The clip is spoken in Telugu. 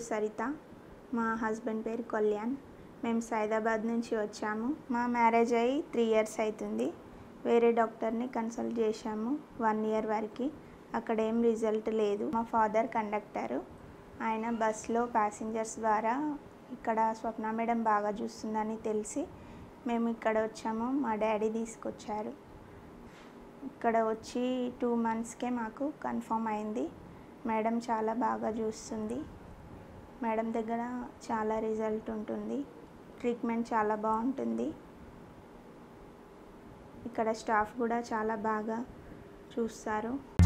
సరిత మా హస్బెండ్ పేరు కళ్యాణ్ మేము సైదాబాద్ నుంచి వచ్చాము మా మ్యారేజ్ అయ్యి త్రీ ఇయర్స్ అవుతుంది వేరే డాక్టర్ని కన్సల్ట్ చేశాము వన్ ఇయర్ వరకు అక్కడ ఏం రిజల్ట్ లేదు మా ఫాదర్ కండక్టరు ఆయన బస్లో ప్యాసింజర్స్ ద్వారా ఇక్కడ స్వప్న మేడం బాగా చూస్తుందని తెలిసి మేము ఇక్కడ వచ్చాము మా డాడీ తీసుకొచ్చారు ఇక్కడ వచ్చి టూ మంత్స్కే మాకు కన్ఫర్మ్ అయింది మేడం చాలా బాగా చూస్తుంది మేడం దగ్గర చాలా రిజల్ట్ ఉంటుంది ట్రీట్మెంట్ చాలా బాగుంటుంది ఇక్కడ స్టాఫ్ కూడా చాలా బాగా చూస్తారు